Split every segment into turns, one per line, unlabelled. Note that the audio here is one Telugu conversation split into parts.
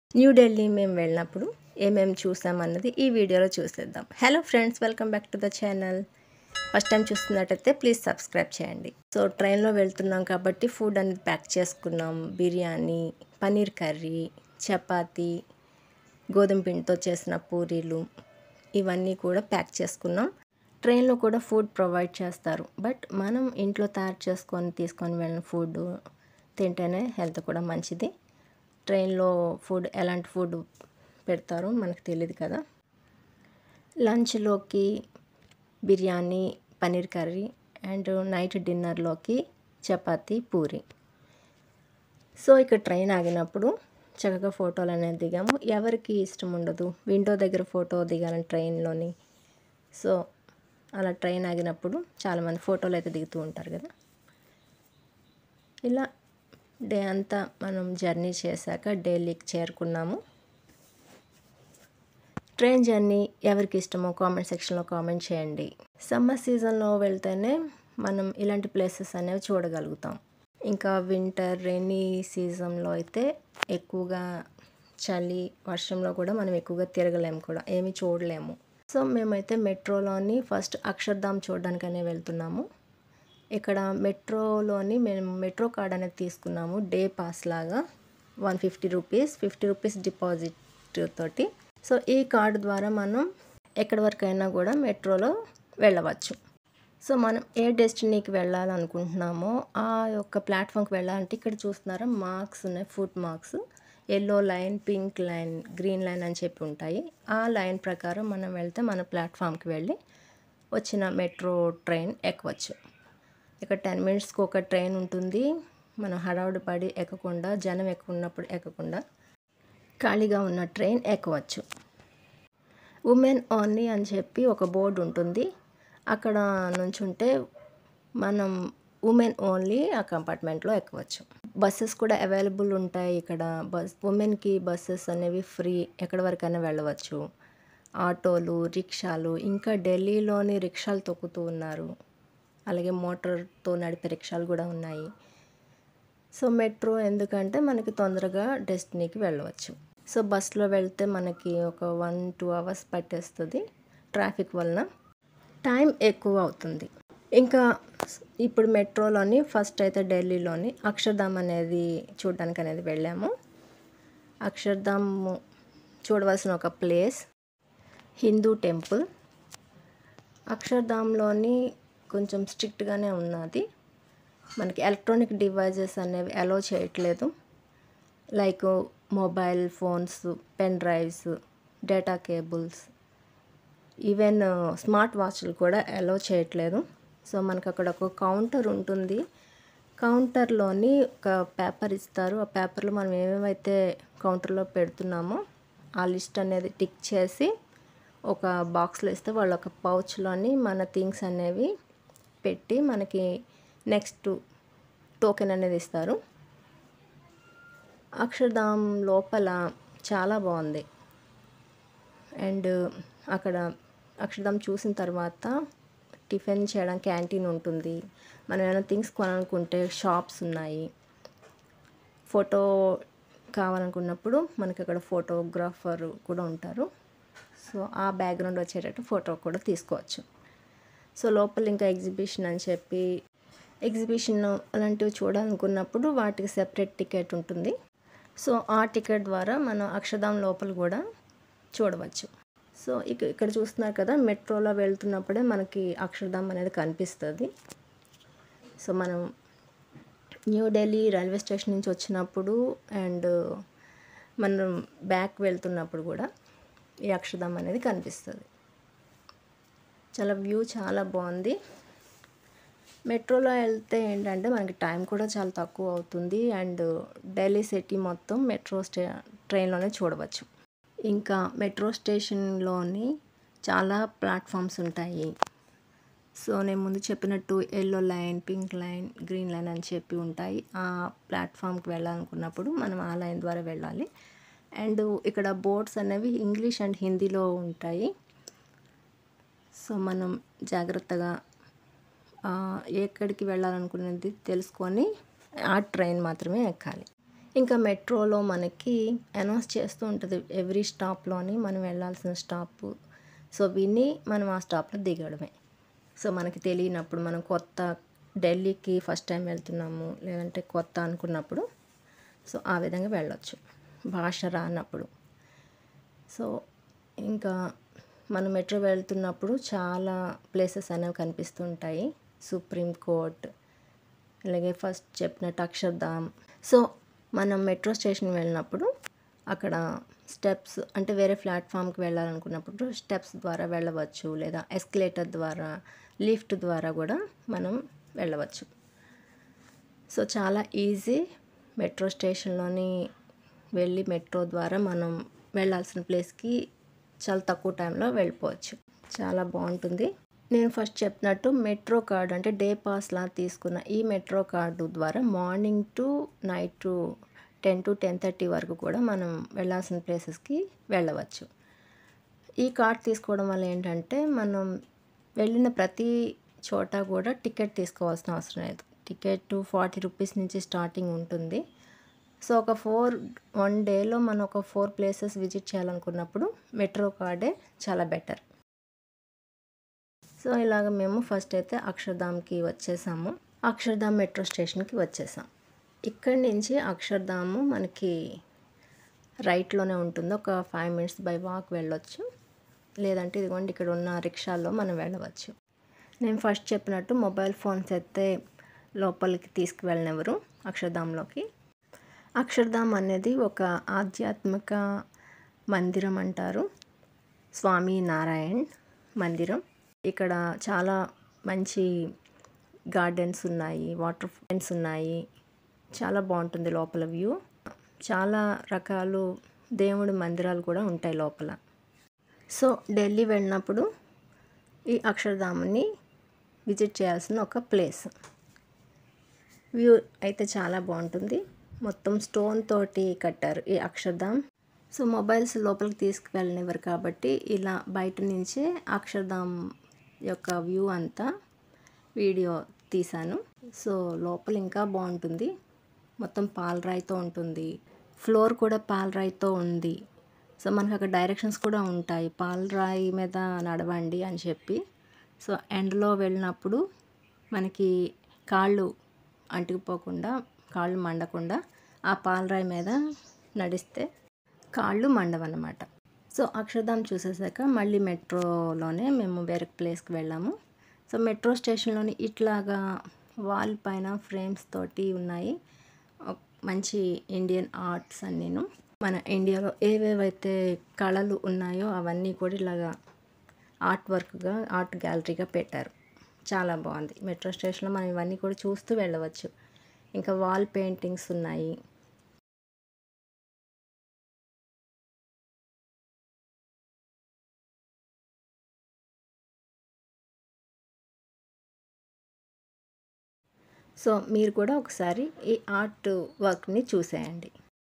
న్యూఢిల్లీ మేము వెళ్ళినప్పుడు ఏమేమి చూసామన్నది ఈ వీడియోలో చూసేద్దాం hello friends welcome back to the channel first time చూస్తున్నట్టయితే ప్లీజ్ సబ్స్క్రైబ్ చేయండి సో ట్రైన్లో వెళ్తున్నాం కాబట్టి ఫుడ్ అనేది ప్యాక్ చేసుకున్నాం బిర్యానీ పన్నీర్ కర్రీ చపాతీ గోధుమ పిండితో చేసిన పూరీలు ఇవన్నీ కూడా ప్యాక్ చేసుకున్నాం ట్రైన్లో కూడా ఫుడ్ ప్రొవైడ్ చేస్తారు బట్ మనం ఇంట్లో తయారు చేసుకొని తీసుకొని వెళ్ళిన ఫుడ్ తింటేనే హెల్త్ కూడా మంచిది ట్రైన్లో ఫుడ్ ఎలాంటి ఫుడ్ పెడతారో మనకు తెలియదు కదా లంచ్లోకి biryani paneer curry and night డిన్నర్లోకి చపాతీ పూరి సో ఇక్కడ ట్రైన్ ఆగినప్పుడు చక్కగా ఫోటోలు అనేది దిగాము ఎవరికి ఇష్టం ఉండదు విండో దగ్గర ఫోటో దిగాలని ట్రైన్లోని సో అలా ట్రైన్ ఆగినప్పుడు చాలామంది ఫోటోలు అయితే దిగుతూ ఉంటారు కదా ఇలా డే అంతా మనం జర్నీ చేశాక ఢిల్లీకి చేరుకున్నాము ట్రైన్ జర్నీ ఎవరికి ఇష్టమో కామెంట్ సెక్షన్లో కామెంట్ చేయండి సమ్మర్ సీజన్లో వెళ్తేనే మనం ఇలాంటి ప్లేసెస్ అనేవి చూడగలుగుతాం ఇంకా వింటర్ రెయినీ సీజన్లో అయితే ఎక్కువగా చలి వర్షంలో కూడా మనం ఎక్కువగా తిరగలేము కూడా ఏమీ చూడలేము సో మేమైతే మెట్రోలోని ఫస్ట్ అక్షర్ధామ్ చూడడానికనే వెళ్తున్నాము ఇక్కడ మెట్రోలోని మేము మెట్రో కార్డ్ అనేది తీసుకున్నాము డే పాస్ లాగా one fifty rupees fifty rupees deposit తోటి సో ఈ కార్డు ద్వారా మనం ఎక్కడి వరకైనా కూడా మెట్రోలో వెళ్ళవచ్చు సో మనం ఏ డెస్టినీకి వెళ్ళాలనుకుంటున్నామో ఆ యొక్క ప్లాట్ఫామ్కి వెళ్ళాలంటే ఇక్కడ చూస్తున్నారా మార్క్స్ ఉన్నాయి foot marks yellow line pink line green line అని చెప్పి ఉంటాయి ఆ లైన్ ప్రకారం మనం వెళ్తే మన ప్లాట్ఫామ్కి వెళ్ళి వచ్చిన మెట్రో ట్రైన్ ఎక్కవచ్చు ఇక్కడ టెన్ మినిట్స్కి ఒక ట్రైన్ ఉంటుంది మనం హడావుడి పడి ఎక్కకుండా జనం ఎక్కువ ఉన్నప్పుడు ఎక్కకుండా ఖాళీగా ఉన్న ట్రైన్ ఎక్కవచ్చు ఉమెన్ ఓన్లీ అని చెప్పి ఒక బోర్డు ఉంటుంది అక్కడ నుంచుంటే మనం ఉమెన్ ఓన్లీ ఆ కంపార్ట్మెంట్లో ఎక్కవచ్చు బస్సెస్ కూడా అవైలబుల్ ఉంటాయి ఇక్కడ బస్ ఉమెన్కి బస్సెస్ అనేవి ఫ్రీ ఎక్కడి వరకైనా వెళ్ళవచ్చు ఆటోలు రిక్షాలు ఇంకా ఢిల్లీలోని రిక్షాలు తొక్కుతూ ఉన్నారు అలాగే మోటార్తో నడిపే రిక్షాలు కూడా ఉన్నాయి సో మెట్రో ఎందుకంటే మనకి తొందరగా డెస్టినీకి వెళ్ళవచ్చు సో బస్సులో వెళ్తే మనకి ఒక వన్ టూ అవర్స్ పట్టేస్తుంది ట్రాఫిక్ వలన టైం ఎక్కువ అవుతుంది ఇంకా ఇప్పుడు మెట్రోలోని ఫస్ట్ అయితే ఢిల్లీలోని అక్షర్ధామ్ అనేది చూడడానికి అనేది వెళ్ళాము అక్షర్ధామ్ చూడవలసిన ఒక ప్లేస్ హిందూ టెంపుల్ అక్షర్ధామ్లోని కొంచెం స్ట్రిక్ట్గానే ఉన్నది మనకి ఎలక్ట్రానిక్ డివైజెస్ అనేవి అలో చేయట్లేదు like mobile phones pen drives data cables even smart వాచ్లు కూడా అలో చేయట్లేదు సో మనకు అక్కడ ఒక కౌంటర్ ఉంటుంది కౌంటర్లోని ఒక పేపర్ ఇస్తారు ఆ పేపర్లో మనం ఏమేమైతే కౌంటర్లో పెడుతున్నామో ఆ లిస్ట్ అనేది టిక్ చేసి ఒక బాక్స్లో ఇస్తే వాళ్ళు ఒక పౌచ్లోని మన థింగ్స్ అనేవి పెట్టి మనకి నెక్స్ట్ టోకెన్ అనేది ఇస్తారు అక్షర్ధామ్ లోపల చాలా బాగుంది అండ్ అక్కడ అక్షర్ధామ్ చూసిన తర్వాత టిఫిన్ చేయడానికి క్యాంటీన్ ఉంటుంది మనం ఏమైనా థింగ్స్ కొనాలనుకుంటే షాప్స్ ఉన్నాయి ఫోటో కావాలనుకున్నప్పుడు మనకి అక్కడ ఫోటోగ్రాఫర్ కూడా ఉంటారు సో ఆ బ్యాక్గ్రౌండ్ వచ్చేటట్టు ఫోటో కూడా తీసుకోవచ్చు సో లోపల ఇంకా ఎగ్జిబిషన్ అని చెప్పి ఎగ్జిబిషన్ అలాంటివి చూడాలనుకున్నప్పుడు వాటికి సెపరేట్ టికెట్ ఉంటుంది సో ఆ టికెట్ ద్వారా మనం అక్షరధామ్ లోపల కూడా చూడవచ్చు సో ఇక ఇక్కడ చూస్తున్నారు కదా మెట్రోలో వెళ్తున్నప్పుడే మనకి అక్షరధామ్ అనేది కనిపిస్తుంది సో మనం న్యూఢిల్లీ రైల్వే స్టేషన్ నుంచి వచ్చినప్పుడు అండ్ మనం బ్యాక్ వెళ్తున్నప్పుడు కూడా ఈ అక్షరధామ్ అనేది కనిపిస్తుంది చాలా వ్యూ చాలా బాగుంది మెట్రోలో వెళ్తే ఏంటంటే మనకి టైం కూడా చాలా తక్కువ అవుతుంది అండ్ ఢిల్లీ సిటీ మొత్తం మెట్రో స్టే ట్రైన్లోనే చూడవచ్చు ఇంకా మెట్రో స్టేషన్లోని చాలా ప్లాట్ఫామ్స్ ఉంటాయి సో నేను ముందు చెప్పినట్టు yellow line pink line green line అని చెప్పి ఉంటాయి ఆ ప్లాట్ఫామ్కి వెళ్ళాలనుకున్నప్పుడు మనం ఆ లైన్ ద్వారా వెళ్ళాలి అండ్ ఇక్కడ బోర్డ్స్ అనేవి ఇంగ్లీష్ అండ్ హిందీలో ఉంటాయి సో మనం జాగ్రత్తగా ఎక్కడికి వెళ్ళాలనుకునేది తెలుసుకొని ఆ ట్రైన్ మాత్రమే ఎక్కాలి ఇంకా మెట్రోలో మనకి అనౌన్స్ చేస్తూ ఉంటుంది ఎవ్రీ స్టాప్లోని మనం వెళ్ళాల్సిన స్టాప్ సో విని మనం ఆ స్టాప్లో దిగడమే సో మనకి తెలియనప్పుడు మనం కొత్త ఢిల్లీకి ఫస్ట్ టైం వెళ్తున్నాము లేదంటే కొత్త అనుకున్నప్పుడు సో ఆ విధంగా వెళ్ళొచ్చు భాష రానప్పుడు సో ఇంకా మనం మెట్రో వెళ్తున్నప్పుడు చాలా ప్లేసెస్ అనేవి కనిపిస్తుంటాయి సుప్రీం కోర్ట్ అలాగే ఫస్ట్ చెప్పినట్టు అక్షర్ధామ్ సో మనం మెట్రో స్టేషన్ వెళ్ళినప్పుడు అక్కడ స్టెప్స్ అంటే వేరే ప్లాట్ఫామ్కి వెళ్ళాలనుకున్నప్పుడు స్టెప్స్ ద్వారా వెళ్ళవచ్చు లేదా ఎస్కలేటర్ ద్వారా లిఫ్ట్ ద్వారా కూడా మనం వెళ్ళవచ్చు సో చాలా ఈజీ మెట్రో స్టేషన్లోని వెళ్ళి మెట్రో ద్వారా మనం వెళ్ళాల్సిన ప్లేస్కి చాలా తక్కువ టైంలో వెళ్ళిపోవచ్చు చాలా బాగుంటుంది నేను ఫస్ట్ చెప్పినట్టు మెట్రో కార్డు అంటే డే పాస్లా తీసుకున్న ఈ మెట్రో కార్డు ద్వారా morning to night to ten to ten thirty వరకు కూడా మనం వెళ్ళాల్సిన ప్లేసెస్కి వెళ్ళవచ్చు ఈ కార్డ్ తీసుకోవడం వల్ల ఏంటంటే మనం వెళ్ళిన ప్రతి చోట కూడా టికెట్ తీసుకోవాల్సిన అవసరం లేదు టికెట్ ఫార్టీ రూపీస్ నుంచి స్టార్టింగ్ ఉంటుంది సో ఒక ఫోర్ వన్ డేలో మనం ఒక ఫోర్ ప్లేసెస్ విజిట్ చేయాలనుకున్నప్పుడు మెట్రో కార్డే చాలా బెటర్ సో ఇలాగ మేము ఫస్ట్ అయితే అక్షర్ధామ్కి వచ్చేసాము అక్షర్ధామ్ మెట్రో స్టేషన్కి వచ్చేసాం ఇక్కడి నుంచి అక్షర్ధాము మనకి రైట్లోనే ఉంటుంది ఒక ఫైవ్ మినిట్స్ బై వాక్ వెళ్ళొచ్చు లేదంటే ఇదిగోండి ఇక్కడ ఉన్న రిక్షాల్లో మనం వెళ్ళవచ్చు నేను ఫస్ట్ చెప్పినట్టు మొబైల్ ఫోన్స్ అయితే లోపలికి తీసుకువెళ్ళనివ్వరు అక్షర్ధాంలోకి అక్షర్ధామ్ అనేది ఒక ఆధ్యాత్మిక మందిరం అంటారు స్వామి నారాయణ్ మందిరం ఇక్కడ చాలా మంచి గార్డెన్స్ ఉన్నాయి వాటర్ ఫాన్స్ ఉన్నాయి చాలా బాగుంటుంది లోపల వ్యూ చాలా రకాలు దేవుడి మందిరాలు కూడా ఉంటాయి లోపల సో ఢిల్లీ వెళ్ళినప్పుడు ఈ అక్షరధాముని విజిట్ చేయాల్సిన ఒక ప్లేస్ వ్యూ అయితే చాలా బాగుంటుంది మొత్తం స్టోన్ తోటి కట్టారు ఈ అక్షర్ధామ్ సో మొబైల్స్ లోపలికి తీసుకువెళ్ళనివ్వరు కాబట్టి ఇలా బయట నుంచే అక్షర్ధామ్ యొక్క వ్యూ అంతా వీడియో తీశాను సో లోపల ఇంకా బాగుంటుంది మొత్తం పాలరాయితో ఉంటుంది ఫ్లోర్ కూడా పాలరాయితో ఉంది సో మనకు అక్కడ డైరెక్షన్స్ కూడా ఉంటాయి పాలరాయి మీద నడవండి అని చెప్పి సో ఎండలో వెళ్ళినప్పుడు మనకి కాళ్ళు అంటుకుపోకుండా కాళ్ళు మండకుండా ఆ పాలరాయి మీద నడిస్తే కాళ్ళు మండవన్నమాట సో అక్షరధామ్ చూసేసాక మళ్ళీ మెట్రోలోనే మేము వేరే ప్లేస్కి వెళ్ళాము సో మెట్రో స్టేషన్లోని ఇట్లాగా వాల్ పైన ఫ్రేమ్స్ తోటి ఉన్నాయి ఒక మంచి ఇండియన్ ఆర్ట్స్ అన్నీను మన ఇండియాలో ఏవేవైతే కళలు ఉన్నాయో అవన్నీ కూడా ఇలాగా ఆర్ట్ వర్క్గా ఆర్ట్ గ్యాలరీగా పెట్టారు చాలా బాగుంది మెట్రో స్టేషన్లో మనం ఇవన్నీ కూడా చూస్తూ వెళ్ళవచ్చు ఇంకా వాల్ పెయింటింగ్స్ ఉన్నాయి సో మీరు కూడా ఒకసారి ఈ ఆర్ట్ వర్క్ని చూసేయండి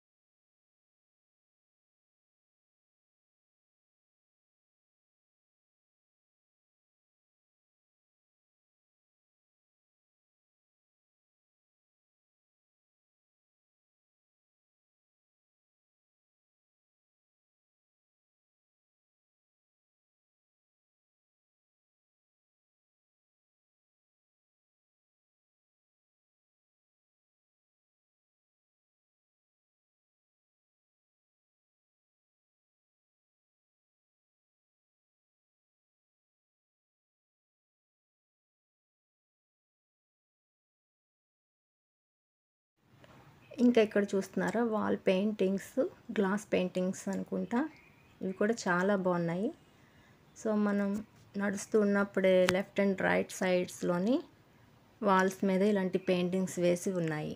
ఇంకా ఇక్కడ చూస్తున్నారా వాల్ పెయింటింగ్స్ గ్లాస్ పెయింటింగ్స్ అనుకుంటా ఇవి కూడా చాలా బాగున్నాయి సో మనం నడుస్తూ ఉన్నప్పుడే లెఫ్ట్ అండ్ రైట్ సైడ్స్లోని వాల్స్ మీద ఇలాంటి పెయింటింగ్స్ వేసి ఉన్నాయి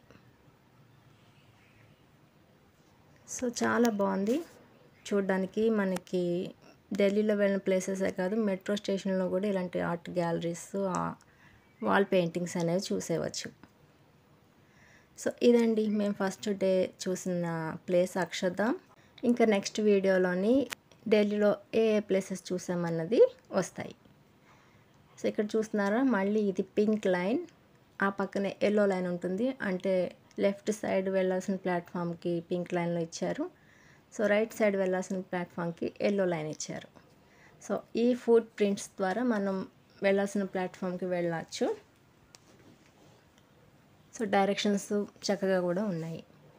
సో చాలా బాగుంది చూడడానికి మనకి ఢిల్లీలో వెళ్ళిన ప్లేసెసే కాదు మెట్రో స్టేషన్లో కూడా ఇలాంటి ఆర్ట్ గ్యాలరీస్ వాల్ పెయింటింగ్స్ అనేవి చూసేవచ్చు సో ఇదండి మేము ఫస్ట్ డే చూసిన ప్లేస్ అక్షర్ధామ్ ఇంకా నెక్స్ట్ వీడియోలోని ఢిల్లీలో ఏ ఏ ప్లేసెస్ చూసామన్నది వస్తాయి సో ఇక్కడ చూస్తున్నారా మళ్ళీ ఇది పింక్ లైన్ ఆ పక్కనే ఎల్లో లైన్ ఉంటుంది అంటే లెఫ్ట్ సైడ్ వెళ్ళాల్సిన ప్లాట్ఫామ్కి పింక్ లైన్లో ఇచ్చారు సో రైట్ సైడ్ వెళ్ళాల్సిన ప్లాట్ఫామ్కి ఎల్లో లైన్ ఇచ్చారు సో ఈ ఫుట్ ప్రింట్స్ ద్వారా మనం వెళ్ళాల్సిన ప్లాట్ఫామ్కి వెళ్ళచ్చు సో డైరెక్షన్స్ చక్కగా కూడా ఉన్నాయి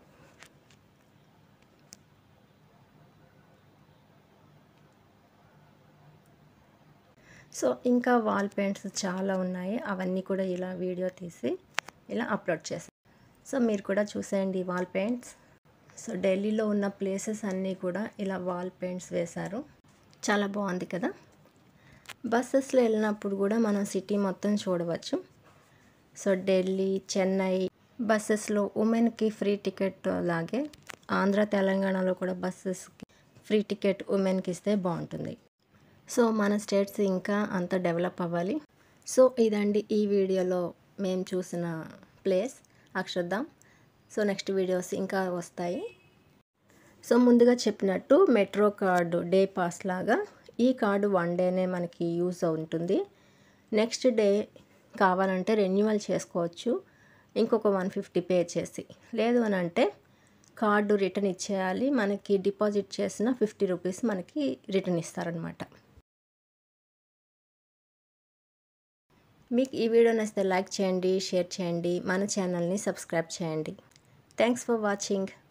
సో ఇంకా వాల్ పెయింట్స్ చాలా ఉన్నాయి అవన్నీ కూడా ఇలా వీడియో తీసి ఇలా అప్లోడ్ చేశాను సో మీరు కూడా చూసేయండి వాల్ పెయింట్స్ సో ఢిల్లీలో ఉన్న ప్లేసెస్ అన్నీ కూడా ఇలా వాల్ పెయింట్స్ వేశారు చాలా బాగుంది కదా బస్సెస్లో వెళ్ళినప్పుడు కూడా మనం సిటీ మొత్తం చూడవచ్చు సో ఢిల్లీ చెన్నై బస్సెస్లో ఉమెన్కి ఫ్రీ టికెట్ లాగే ఆంధ్ర తెలంగాణలో కూడా బస్సెస్కి ఫ్రీ టికెట్ ఉమెన్కి ఇస్తే బాగుంటుంది సో మన స్టేట్స్ ఇంకా అంత డెవలప్ అవ్వాలి సో ఇదండి ఈ వీడియోలో మేము చూసిన place Akshardham so next videos ఇంకా వస్తాయి సో ముందుగా చెప్పినట్టు మెట్రో కార్డు డే పాస్ లాగా ఈ కార్డు వన్ డేనే మనకి యూజ్ ఉంటుంది నెక్స్ట్ డే కావాలంటే రెన్యువల్ చేసుకోవచ్చు ఇంకొక వన్ ఫిఫ్టీ పే చేసి లేదు అని అంటే కార్డు రిటర్న్ ఇచ్చేయాలి మనకి డిపాజిట్ చేసిన ఫిఫ్టీ రూపీస్ మనకి రిటర్న్ ఇస్తారనమాట మీకు ఈ వీడియో నచ్చితే లైక్ చేయండి షేర్ చేయండి మన ఛానల్ని సబ్స్క్రైబ్ చేయండి థ్యాంక్స్ ఫర్ వాచింగ్